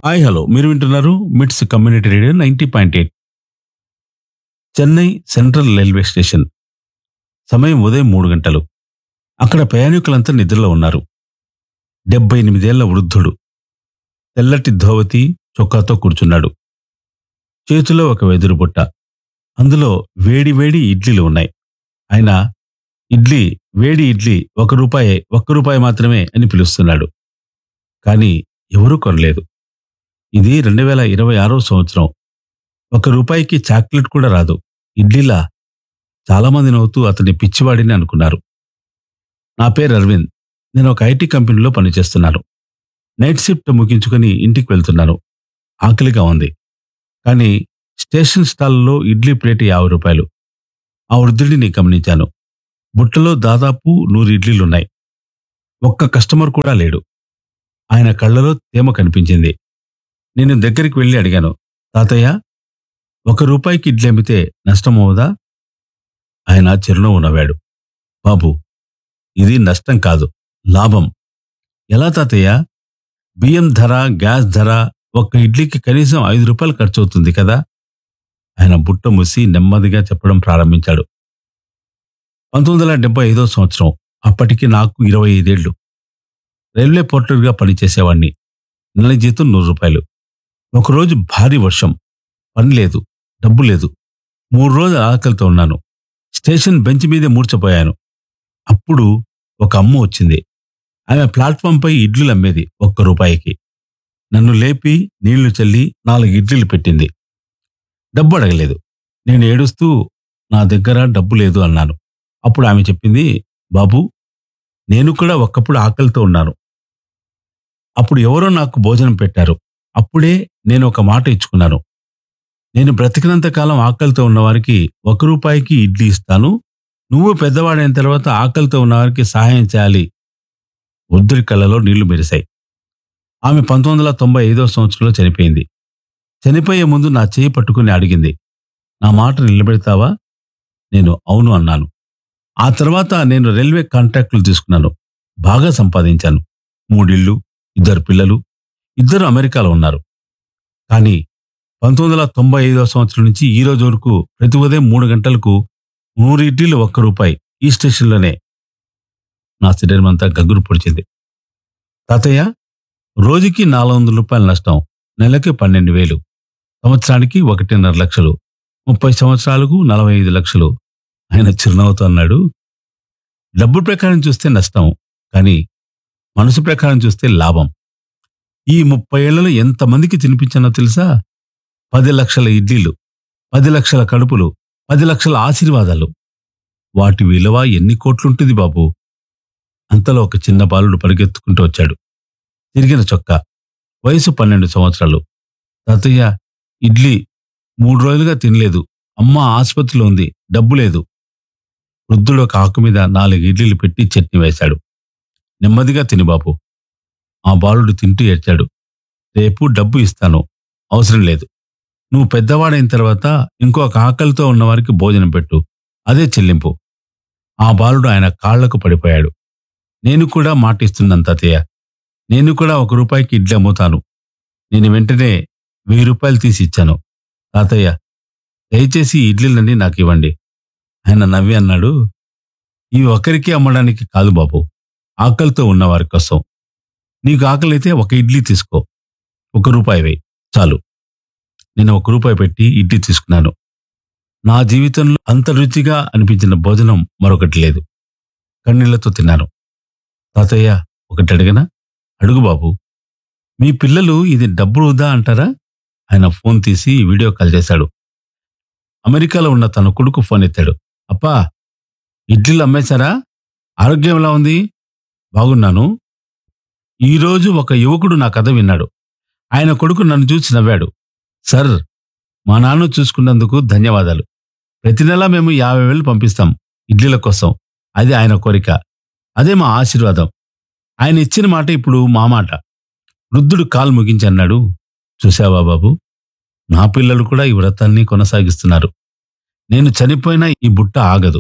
Hi hello మీరు వింటున్నారు MITS community radio ninety point eight Chennai central railway station సమయం ఉదయం మూడు గంటలు అక్కడ ప్రయాణికులంతా నిద్రలో ఉన్నారు డెబ్బై ఎనిమిదేళ్ల వృద్ధుడు తెల్లటి ధోవతి చొక్కాతో కూర్చున్నాడు చేతిలో ఒక వెదురు బుట్ట అందులో వేడి వేడి ఇడ్లీలు ఉన్నాయి ఆయన ఇడ్లీ వేడి ఇడ్లీ ఒక రూపాయే ఒక్క రూపాయి మాత్రమే అని పిలుస్తున్నాడు కానీ ఎవరూ కొనలేదు ఇది రెండు వేల ఇరవై ఆరో సంవత్సరం ఒక రూపాయికి చాక్లెట్ కూడా రాదు ఇడ్లీలా చాలామంది నవ్వుతూ అతని పిచ్చివాడిని అనుకున్నారు నా పేరు అరవింద్ నేను ఒక ఐటీ కంపెనీలో పనిచేస్తున్నాను నైట్ షిఫ్ట్ ముగించుకొని ఇంటికి వెళ్తున్నాను ఆకలిగా ఉంది కానీ స్టేషన్ స్టాల్లో ఇడ్లీ ప్లేట్ యాభై రూపాయలు ఆ వృద్ధుడిని గమనించాను బుట్టలో దాదాపు నూరు ఇడ్లీలున్నాయి ఒక్క కస్టమర్ కూడా లేడు ఆయన కళ్ళలో తేమ కనిపించింది నేను దగ్గరికి వెళ్ళి అడిగాను తాతయ్య ఒక రూపాయికి ఇడ్లీ అమ్మితే నష్టమవుదా ఆయన చిరునవ్వు నవ్వాడు బాబు ఇది నష్టం కాదు లాభం ఎలా తాతయ్య బియ్యం ధర గ్యాస్ ధర ఒక్క ఇడ్లీకి కనీసం ఐదు రూపాయలు ఖర్చు అవుతుంది కదా ఆయన బుట్ట మూసి నెమ్మదిగా చెప్పడం ప్రారంభించాడు పంతొమ్మిది వందల డెబ్బై ఐదో సంవత్సరం అప్పటికి నాకు ఇరవై ఐదేళ్లు రైల్వే పోర్టర్గా పనిచేసేవాడిని నెల జీతం నూరు రూపాయలు ఒకరోజు భారీ వర్షం పని లేదు డబ్బు లేదు మూడు రోజులు ఆకలితో ఉన్నాను స్టేషన్ బెంచ్ మీదే మూర్చపోయాను అప్పుడు ఒక అమ్మ వచ్చింది ఆమె ప్లాట్ఫామ్పై ఇడ్లీలు అమ్మేది ఒక్క రూపాయికి నన్ను లేపి నీళ్లు చల్లి నాలుగు ఇడ్లీలు పెట్టింది డబ్బు అడగలేదు నేను ఏడుస్తూ నా దగ్గర డబ్బు లేదు అన్నాను అప్పుడు ఆమె చెప్పింది బాబు నేను కూడా ఒక్కప్పుడు ఆకలితో ఉన్నాను అప్పుడు ఎవరో నాకు భోజనం పెట్టారు అప్పుడే నేను ఒక మాట ఇచ్చుకున్నాను నేను బ్రతికినంత కాలం ఆకలితో ఉన్నవారికి ఒక రూపాయికి ఇడ్లీ ఇస్తాను నువ్వు పెద్దవాడైన తర్వాత ఆకలితో ఉన్నవారికి సహాయం చేయాలి వృద్ధుడి కళ్ళలో నీళ్లు మెరిశాయి ఆమె పంతొమ్మిది వందల తొంభై ఐదో సంవత్సరంలో చనిపోయింది చనిపోయే ముందు నా చేయి పట్టుకుని అడిగింది నా మాట నిలబెడతావా నేను అవును అన్నాను ఆ తర్వాత నేను రైల్వే కాంట్రాక్టులు తీసుకున్నాను బాగా సంపాదించాను మూడిళ్ళు ఇద్దరు పిల్లలు ఇద్దరు అమెరికాలో ఉన్నారు కానీ పంతొమ్మిది వందల తొంభై ఐదో సంవత్సరం నుంచి ఈ రోజు వరకు ప్రతి ఉదయం మూడు గంటలకు నూరు ఇడ్లీలు ఒక్క రూపాయి ఈ స్టేషన్లోనే నా శరీరం అంతా గగ్గురు పొడిచింది తాతయ్య రోజుకి నాలుగు వందల రూపాయల నష్టం నెలకి పన్నెండు వేలు సంవత్సరానికి ఒకటిన్నర లక్షలు ముప్పై సంవత్సరాలకు నలభై ఐదు లక్షలు ఆయన చిరునవ్వుతో అన్నాడు డబ్బు ప్రకారం చూస్తే నష్టం కానీ మనసు ప్రకారం చూస్తే లాభం ఈ ముప్పై ఏళ్లలో ఎంతమందికి తినిపించానో తెలుసా పది లక్షల ఇడ్లీలు పది లక్షల కడుపులు పది లక్షల ఆశీర్వాదాలు వాటి విలువ ఎన్ని కోట్లుంటుంది బాబు అంతలో ఒక చిన్న బాలుడు పరిగెత్తుకుంటూ వచ్చాడు తిరిగిన చొక్కా వయసు పన్నెండు సంవత్సరాలు తాతయ్య ఇడ్లీ మూడు రోజులుగా తినలేదు అమ్మ ఆసుపత్రిలో ఉంది డబ్బు లేదు వృద్ధుడు ఒక ఆకు మీద నాలుగు ఇడ్లీలు పెట్టి చట్నీ వేశాడు నెమ్మదిగా తిని బాబు ఆ బాలుడు తింటూ ఏడ్చాడు రేపు డబ్బు ఇస్తాను అవసరం లేదు నువ్వు పెద్దవాడైన తర్వాత ఇంకొక ఆకలితో ఉన్నవారికి భోజనం పెట్టు అదే చెల్లింపు ఆ బాలుడు ఆయన కాళ్లకు పడిపోయాడు నేను కూడా మాటిస్తున్నాను తాతయ్య నేను కూడా ఒక రూపాయికి ఇడ్లీ అమ్ముతాను నేను వెంటనే వెయ్యి రూపాయలు తీసి ఇచ్చాను తాతయ్య దయచేసి ఈ ఇడ్లీలన్నీ నాకు ఇవ్వండి ఆయన నవ్వి అన్నాడు ఇవి ఒకరికి అమ్మడానికి కాదు బాబు ఆకలితో ఉన్నవారి కోసం నీకు ఆకలైతే ఒక ఇడ్లీ తీసుకో ఒక రూపాయి వేయి చాలు నేను ఒక రూపాయి పెట్టి ఇడ్లీ తీసుకున్నాను నా జీవితంలో అంత రుచిగా అనిపించిన భోజనం మరొకటి లేదు కన్నీళ్లతో తిన్నాను తాతయ్య ఒకటి అడిగనా అడుగు బాబు మీ పిల్లలు ఇది డబ్బు వృధా అంటారా ఆయన ఫోన్ తీసి వీడియో కాల్ చేశాడు అమెరికాలో ఉన్న తన కొడుకు ఫోన్ ఎత్తాడు అప్పా ఇడ్లీలు అమ్మేశారా ఆరోగ్యం ఎలా ఉంది బాగున్నాను ఈరోజు ఒక యువకుడు నా కథ విన్నాడు ఆయన కొడుకు నన్ను చూసి నవ్వాడు సార్ మా నాన్న చూసుకున్నందుకు ధన్యవాదాలు ప్రతి నెల మేము యాభై వేలు పంపిస్తాం ఇడ్లీల కోసం అది ఆయన కోరిక అదే మా ఆశీర్వాదం ఆయన ఇచ్చిన మాట ఇప్పుడు మా మాట వృద్ధుడు కాలు ముగించి అన్నాడు చూసావా బాబు నా పిల్లలు కూడా ఈ వ్రతాన్ని కొనసాగిస్తున్నారు నేను చనిపోయినా ఈ బుట్ట ఆగదు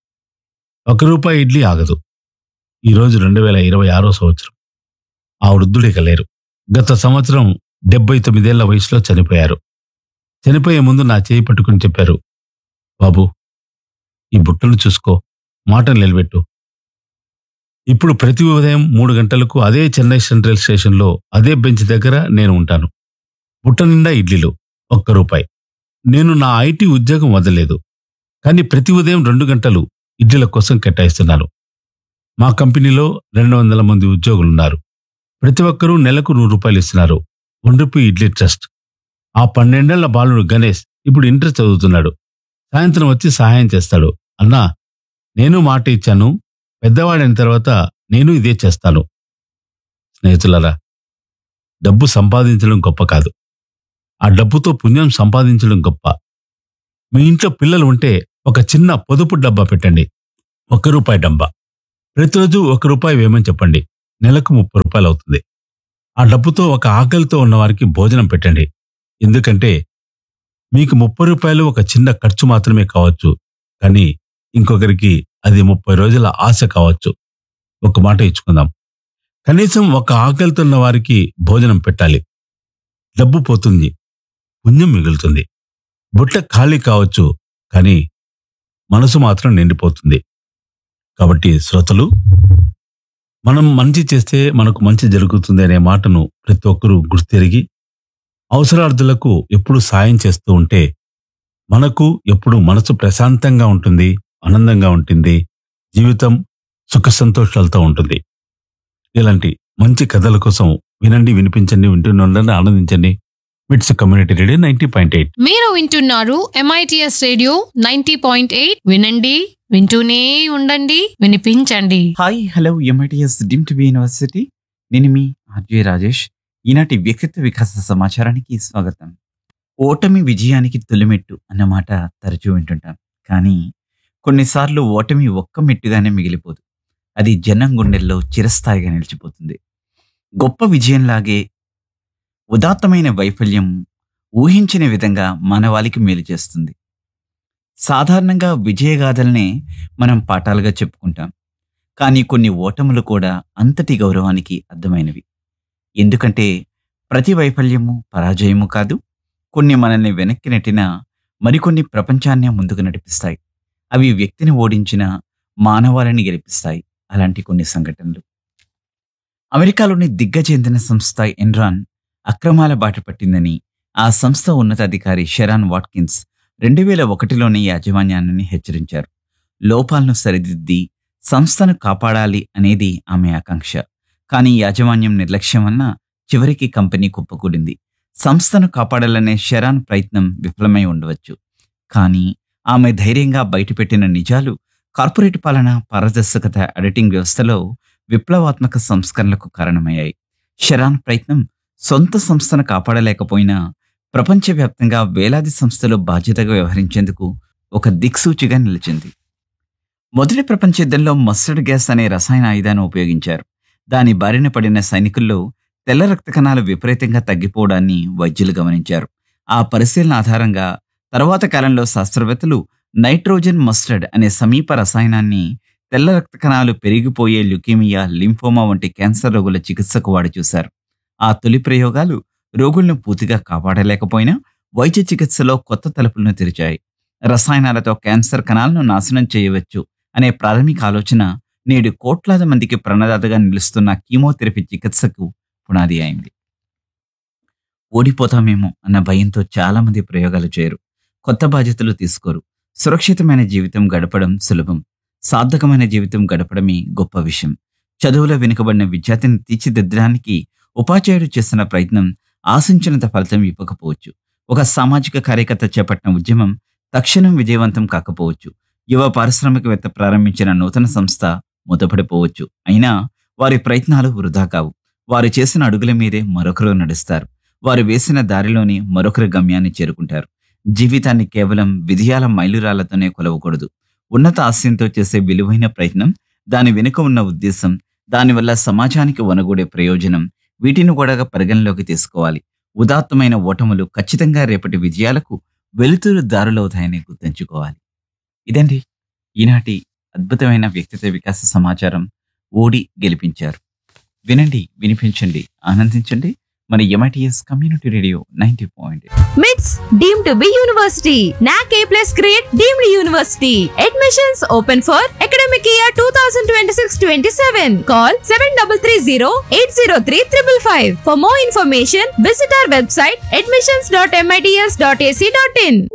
ఒక రూపాయి ఇడ్లీ ఆగదు ఈరోజు రెండు వేల ఇరవై ఆరో సంవత్సరం ఆ వృద్ధుడు ఇక లేరు గత సంవత్సరం డెబ్బై తొమ్మిదేళ్ల వయసులో చనిపోయారు చనిపోయే ముందు నా చేయి పట్టుకుని చెప్పారు బాబు ఈ బుట్టను చూసుకో మాటను నిలబెట్టు ఇప్పుడు ప్రతి ఉదయం మూడు గంటలకు అదే చెన్నై సెంట్రల్ స్టేషన్లో అదే బెంచ్ దగ్గర నేను ఉంటాను బుట్ట నిండా ఇడ్లీలు ఒక్క రూపాయి నేను నా ఐటీ ఉద్యోగం వదలలేదు కానీ ప్రతి ఉదయం రెండు గంటలు ఇడ్లీల కోసం కేటాయిస్తున్నాను మా కంపెనీలో రెండు వందల మంది ఉద్యోగులున్నారు ప్రతి ఒక్కరూ నెలకు నూరు రూపాయలు ఇస్తున్నారు వన్ రూపీ ఇడ్లీ ట్రస్ట్ ఆ పన్నెండేళ్ల బాలుడు గణేష్ ఇప్పుడు ఇంటర్ చదువుతున్నాడు సాయంత్రం వచ్చి సహాయం చేస్తాడు అన్నా నేను మాట ఇచ్చాను పెద్దవాడైన తర్వాత నేను ఇదే చేస్తాను స్నేహితులారా డబ్బు సంపాదించడం గొప్ప కాదు ఆ డబ్బుతో పుణ్యం సంపాదించడం గొప్ప మీ ఇంట్లో పిల్లలు ఉంటే ఒక చిన్న పొదుపు డబ్బా పెట్టండి ఒక రూపాయి డబ్బా ప్రతిరోజు ఒక రూపాయి వేయమని చెప్పండి నెలకు ముప్పై రూపాయలు అవుతుంది ఆ డబ్బుతో ఒక ఆకలితో ఉన్న వారికి భోజనం పెట్టండి ఎందుకంటే మీకు ముప్పై రూపాయలు ఒక చిన్న ఖర్చు మాత్రమే కావచ్చు కానీ ఇంకొకరికి అది ముప్పై రోజుల ఆశ కావచ్చు ఒక మాట ఇచ్చుకుందాం కనీసం ఒక ఆకలితో ఉన్న వారికి భోజనం పెట్టాలి డబ్బు పోతుంది పుణ్యం మిగులుతుంది బుట్ట ఖాళీ కావచ్చు కానీ మనసు మాత్రం నిండిపోతుంది కాబట్టి శ్రోతలు మనం మంచి చేస్తే మనకు మంచి జరుగుతుంది అనే మాటను ప్రతి ఒక్కరూ గుర్తెరిగి అవసరార్థులకు ఎప్పుడు సాయం చేస్తూ ఉంటే మనకు ఎప్పుడు మనసు ప్రశాంతంగా ఉంటుంది ఆనందంగా ఉంటుంది జీవితం సుఖ సంతోషాలతో ఉంటుంది ఇలాంటి మంచి కథల కోసం వినండి వినిపించండి వింటుండండి ఆనందించండి MITS community radio ninety point eight మీరు వింటున్నారు MITS radio ninety point eight వినండి వింటూనే ఉండండి వినిపించండి hi hello MITS deemed to be university నేను మీ ఆర్జే రాజేష్ ఈనాటి వ్యక్తిత్వ వికాస సమాచారానికి స్వాగతం ఓటమి విజయానికి తొలిమెట్టు అన్న మాట తరచూ వింటుంటాం కానీ కొన్నిసార్లు ఓటమి ఒక్క మెట్టుగానే మిగిలిపోదు అది జనం గుండెల్లో చిరస్థాయిగా నిలిచిపోతుంది గొప్ప విజయంలాగే ఉదాత్తమైన వైఫల్యం ఊహించిన విధంగా మానవాళికి మేలు చేస్తుంది సాధారణంగా విజయగాథల్నే మనం పాఠాలుగా చెప్పుకుంటాం కానీ కొన్ని ఓటములు కూడా అంతటి గౌరవానికి అర్థమైనవి ఎందుకంటే ప్రతి వైఫల్యము పరాజయము కాదు కొన్ని మనల్ని వెనక్కి నెట్టిన మరికొన్ని ప్రపంచాన్నే ముందుకు నడిపిస్తాయి అవి వ్యక్తిని ఓడించిన మానవాళిని గెలిపిస్తాయి అలాంటి కొన్ని సంఘటనలు అమెరికాలోని దిగ్గజేందిన సంస్థ ఎన్రాన్ అక్రమాల బాట పట్టిందని ఆ సంస్థ ఉన్నతాధికారి షెరాన్ వాట్కిన్స్ రెండు వేల ఒకటిలోని యాజమాన్యాన్ని హెచ్చరించారు లోపాలను సరిదిద్ది సంస్థను కాపాడాలి అనేది ఆమె ఆకాంక్ష కానీ యాజమాన్యం నిర్లక్ష్యం వలన చివరికి కంపెనీ కుప్పకూడింది సంస్థను కాపాడాలనే షెరాన్ ప్రయత్నం విఫలమై ఉండవచ్చు కానీ ఆమె ధైర్యంగా బయటపెట్టిన నిజాలు కార్పొరేట్ పాలన పారదర్శకత ఎడిటింగ్ వ్యవస్థలో విప్లవాత్మక సంస్కరణలకు కారణమయ్యాయి షెరాన్ ప్రయత్నం సొంత సంస్థను కాపాడలేకపోయినా ప్రపంచవ్యాప్తంగా వేలాది సంస్థలు బాధ్యతగా వ్యవహరించేందుకు ఒక దిక్సూచిగా నిలిచింది మొదటి ప్రపంచ యుద్ధంలో మస్టర్డ్ గ్యాస్ అనే రసాయన ఆయుధాన్ని ఉపయోగించారు దాని బారిన పడిన సైనికుల్లో తెల్ల రక్త కణాలు విపరీతంగా తగ్గిపోవడాన్ని వైద్యులు గమనించారు ఆ పరిశీలన ఆధారంగా తర్వాత కాలంలో శాస్త్రవేత్తలు నైట్రోజన్ మస్టర్డ్ అనే సమీప రసాయనాన్ని తెల్ల రక్త కణాలు పెరిగిపోయే ల్యుకేమియా లింఫోమా వంటి క్యాన్సర్ రోగుల చికిత్సకు వాడి చూశారు ఆ తొలి ప్రయోగాలు రోగులను పూర్తిగా కాపాడలేకపోయినా వైద్య చికిత్సలో కొత్త తలుపులను తెరిచాయి రసాయనాలతో క్యాన్సర్ కణాలను నాశనం చేయవచ్చు అనే ప్రాథమిక ఆలోచన నేడు కోట్లాది మందికి ప్రణదాతగా నిలుస్తున్న కీమోథెరపీ చికిత్సకు పునాది అయింది ఓడిపోతామేమో అన్న భయంతో చాలా మంది ప్రయోగాలు చేయరు కొత్త బాధ్యతలు తీసుకోరు సురక్షితమైన జీవితం గడపడం సులభం సార్థకమైన జీవితం గడపడమే గొప్ప విషయం చదువులో వెనుకబడిన విద్యార్థిని తీర్చిదిద్దడానికి ఉపాధ్యాయుడు చేస్తున్న ప్రయత్నం ఆశించినంత ఫలితం ఇవ్వకపోవచ్చు ఒక సామాజిక కార్యకర్త చేపట్టిన ఉద్యమం తక్షణం విజయవంతం కాకపోవచ్చు యువ పారిశ్రామికవేత్త ప్రారంభించిన నూతన సంస్థ మూతపడిపోవచ్చు అయినా వారి ప్రయత్నాలు వృధా కావు వారు చేసిన అడుగుల మీదే మరొకరు నడుస్తారు వారు వేసిన దారిలోని మరొకరి గమ్యాన్ని చేరుకుంటారు జీవితాన్ని కేవలం విజయాల మైలురాళ్లతోనే కొలవకూడదు ఉన్నత ఆశయంతో చేసే విలువైన ప్రయత్నం దాని వెనుక ఉన్న ఉద్దేశం దానివల్ల సమాజానికి వనగూడే ప్రయోజనం వీటిని కూడా పరిగణలోకి తీసుకోవాలి ఉదాత్తమైన ఓటములు ఖచ్చితంగా రేపటి విజయాలకు వెలుతురు దారులవుతాయని గుర్తుంచుకోవాలి ఇదండి ఈనాటి అద్భుతమైన వ్యక్తిత్వ వికాస సమాచారం ఓడి గెలిపించారు వినండి వినిపించండి ఆనందించండి మన MITS community radio ninety point MITS deemed to be university. NAC A plus grade deemed university. Admissions open for academic year 2026-27. Call 7330-803-555. For more information, visit our website admissions.mits.ac.in.